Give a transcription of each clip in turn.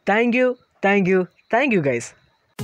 thank you thank you thank you guys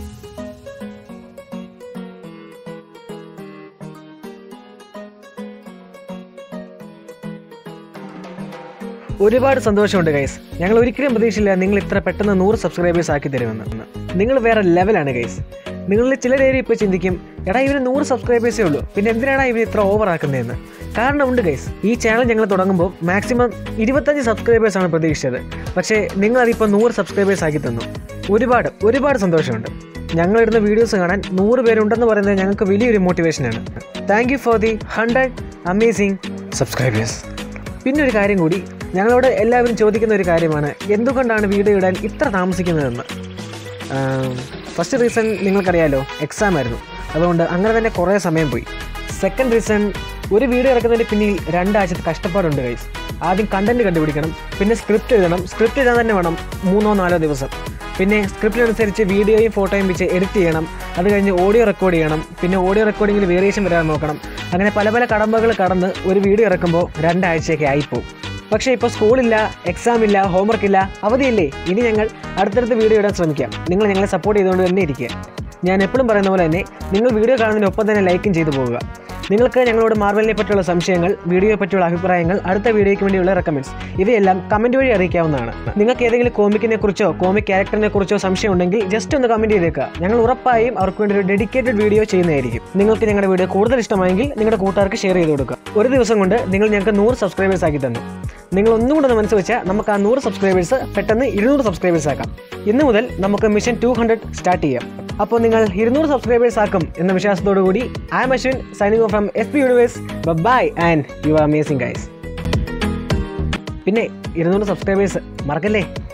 ഒരുപാട് സന്തോഷമുണ്ട് guys ഞങ്ങൾ ഒരിക്കലും പ്രതീക്ഷയില്ല നിങ്ങൾ ഇത്ര പെട്ടെന്ന് നൂറ് സബ്സ്ക്രൈബേഴ്സ് ആക്കി തരുമെന്ന് നിങ്ങൾ വേറെ ലെവലാണ് ഗൈസ് നിങ്ങളിൽ ചിലരേരി ഇപ്പോൾ ചിന്തിക്കും എടാ ഇവന് നൂറ് സബ്സ്ക്രൈബേഴ്സേ ഉള്ളൂ പിന്നെ എന്തിനാണ് ഇവർ ഇത്ര ഓവർ ആക്കുന്നതെന്ന് കാരണമുണ്ട് ഗൈസ് ഈ ചാനൽ ഞങ്ങൾ തുടങ്ങുമ്പോൾ മാക്സിമം ഇരുപത്തഞ്ച് സബ്സ്ക്രൈബേഴ്സ് ആണ് പ്രതീക്ഷിച്ചത് പക്ഷേ നിങ്ങൾ അതിപ്പോൾ നൂറ് സബ്സ്ക്രൈബേഴ്സ് ആക്കി തന്നു ഒരുപാട് ഒരുപാട് സന്തോഷമുണ്ട് ഞങ്ങളിടുന്ന വീഡിയോസ് കാണാൻ നൂറ് പേരുണ്ടെന്ന് പറയുന്നത് ഞങ്ങൾക്ക് വലിയൊരു മോട്ടിവേഷനാണ് thank you for the hundred amazing subscribers പിന്നെ ഒരു കാര്യം കൂടി ഞങ്ങളോട് എല്ലാവരും ചോദിക്കുന്ന ഒരു കാര്യമാണ് എന്തുകൊണ്ടാണ് വീഡിയോ ഇടാൻ ഇത്ര താമസിക്കുന്നതെന്ന് ഫസ്റ്റ് റീസൺ നിങ്ങൾക്കറിയാലോ എക്സാം ആയിരുന്നു അതുകൊണ്ട് അങ്ങനെ തന്നെ കുറേ സമയം പോയി സെക്കൻഡ് റീസൺ ഒരു വീഡിയോ ഇറക്കുന്നതിന് പിന്നിൽ രണ്ടാഴ്ചത്തെ കഷ്ടപ്പാടുണ്ട് ഗൈസ് ആദ്യം കണ്ടന്റ് കണ്ടുപിടിക്കണം പിന്നെ സ്ക്രിപ്റ്റ് എഴുതണം സ്ക്രിപ്റ്റ് എഴുതാൻ തന്നെ വേണം മൂന്നോ നാലോ ദിവസം പിന്നെ സ്ക്രിപ്റ്റിനനുസരിച്ച് വീഡിയോയും ഫോട്ടോയും വെച്ച് എഡിറ്റ് ചെയ്യണം അത് കഴിഞ്ഞ് ഓഡിയോ റെക്കോർഡ് ചെയ്യണം പിന്നെ ഓഡിയോ റെക്കോർഡിങ്ങിൽ വേരിയേഷൻ വരാൻ നോക്കണം അങ്ങനെ പല പല കടമ്പകൾ കടന്ന് ഒരു വീഡിയോ ഇറക്കുമ്പോൾ രണ്ടാഴ്ചയൊക്കെ ആയിപ്പോവും പക്ഷേ ഇപ്പോൾ സ്കൂളില്ല എക്സാം ഇല്ല ഹോംവർക്ക് ഇല്ല അവധിയില്ലേ ഇനി ഞങ്ങൾ അടുത്തടുത്ത് വീഡിയോ ഇടാൻ ശ്രമിക്കാം നിങ്ങൾ ഞങ്ങളെ സപ്പോർട്ട് ചെയ്തുകൊണ്ട് തന്നെ ഇരിക്കുക ഞാൻ എപ്പോഴും പറയുന്ന പോലെ തന്നെ നിങ്ങൾ വീഡിയോ കാണുന്നതിനൊപ്പം തന്നെ ലൈക്കും ചെയ്തു പോവുക നിങ്ങൾക്ക് ഞങ്ങളോട് മാർവലിനെ പറ്റിയുള്ള സംശയങ്ങൾ വീഡിയോയെ പറ്റിയുള്ള അഭിപ്രായങ്ങൾ അടുത്ത വീഡിയോയ്ക്ക് വേണ്ടിയുള്ള റെക്കമെൻഡ്സ് ഇവയെല്ലാം കമൻറ്റ് വഴി അറിയിക്കാവുന്നതാണ് നിങ്ങൾക്ക് ഏതെങ്കിലും കോമിക്കിനെ കുറിച്ചോ കോമിക് ക്യാരക്ടറിനെ കുറിച്ചോ സംശയം ഉണ്ടെങ്കിൽ ജസ്റ്റ് ഒന്ന് കമൻറ്റ് ചെയ്തേക്കുക ഞങ്ങൾ ഉറപ്പായും അവർക്ക് വേണ്ടി ഒരു ഡെഡിക്കേറ്റഡ് വീഡിയോ ചെയ്യുന്നതായിരിക്കും നിങ്ങൾക്ക് ഞങ്ങളുടെ വീഡിയോ കൂടുതൽ ഇഷ്ടമായെങ്കിൽ നിങ്ങളുടെ കൂട്ടുകാർക്ക് ഷെയർ ചെയ്ത് കൊടുക്കുക ഒരു ദിവസം കൊണ്ട് നിങ്ങൾ ഞങ്ങൾക്ക് നൂറ് സബ്സ്ക്രൈബേഴ്സ് ആക്കി തന്നു നിങ്ങൾ ഒന്നും കൂടെ ഒന്ന് മനസ്സ് വെച്ചാൽ നമുക്ക് ആ നൂറ് സബ്സ്ക്രൈബേഴ്സ് പെട്ടെന്ന് ഇരുന്നൂറ് സബ്സ്ക്രൈബേഴ്സ് ആക്കാം ഇന്ന് മുതൽ നമുക്ക് മിഷൻ ടു ഹൺഡ്രഡ് സ്റ്റാർട്ട് ചെയ്യാം അപ്പോൾ നിങ്ങൾ ഇരുന്നൂറ് സബ്സ്ക്രൈബേഴ്സ് ആക്കും എന്ന വിശ്വാസത്തോടു കൂടി I'm Ashwin signing off from S P universe bye and you are amazing guys പിന്നെ ഇരുന്നൂറ് സബ്സ്ക്രൈബേഴ്സ് മറക്കല്ലേ